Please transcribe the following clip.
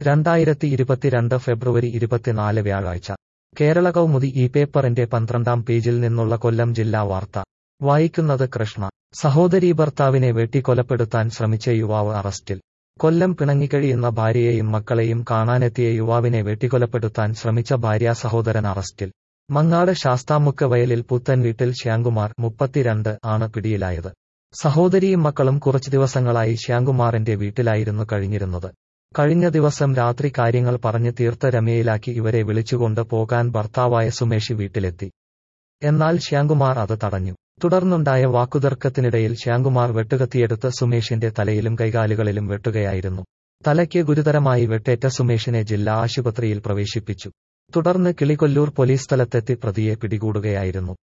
രണ്ടായിരത്തി ഇരുപത്തിരണ്ട് ഫെബ്രുവരി ഇരുപത്തിനാല് വ്യാഴാഴ്ച കേരള കൗമുദി ഈ പേപ്പറിന്റെ പന്ത്രണ്ടാം പേജിൽ നിന്നുള്ള കൊല്ലം ജില്ലാ വാർത്ത വായിക്കുന്നത് കൃഷ്ണ സഹോദരീ ഭർത്താവിനെ വെട്ടിക്കൊലപ്പെടുത്താൻ ശ്രമിച്ച യുവാവ് അറസ്റ്റിൽ കൊല്ലം പിണങ്ങിക്കഴിയുന്ന ഭാര്യയെയും മക്കളെയും കാണാനെത്തിയ യുവാവിനെ വെട്ടിക്കൊലപ്പെടുത്താൻ ശ്രമിച്ച ഭാര്യാ സഹോദരൻ അറസ്റ്റിൽ മങ്ങാട് ശാസ്താമുക്ക് വയലിൽ പുത്തൻ വീട്ടിൽ ശ്യാംകുമാർ മുപ്പത്തിരണ്ട് ആണ് പിടിയിലായത് സഹോദരിയും മക്കളും കുറച്ചു ദിവസങ്ങളായി ശ്യാംകുമാറിന്റെ വീട്ടിലായിരുന്നു കഴിഞ്ഞിരുന്നത് കഴിഞ്ഞ ദിവസം രാത്രി കാര്യങ്ങൾ പറഞ്ഞ് തീർത്ത രമ്യയിലാക്കി ഇവരെ വിളിച്ചുകൊണ്ട് പോകാൻ ഭർത്താവായ സുമേഷ് വീട്ടിലെത്തി എന്നാൽ ശ്യാംകുമാർ അത് തടഞ്ഞു തുടർന്നുണ്ടായ വാക്കുതർക്കത്തിനിടയിൽ ശ്യാംകുമാർ വെട്ടുകത്തിയെടുത്ത് സുമേഷിന്റെ തലയിലും കൈകാലുകളിലും വെട്ടുകയായിരുന്നു തലയ്ക്ക് ഗുരുതരമായി വെട്ടേറ്റ സുമേഷിനെ ജില്ലാ ആശുപത്രിയിൽ പ്രവേശിപ്പിച്ചു തുടർന്ന് കിളികൊല്ലൂർ പോലീസ് സ്ഥലത്തെത്തി പ്രതിയെ പിടികൂടുകയായിരുന്നു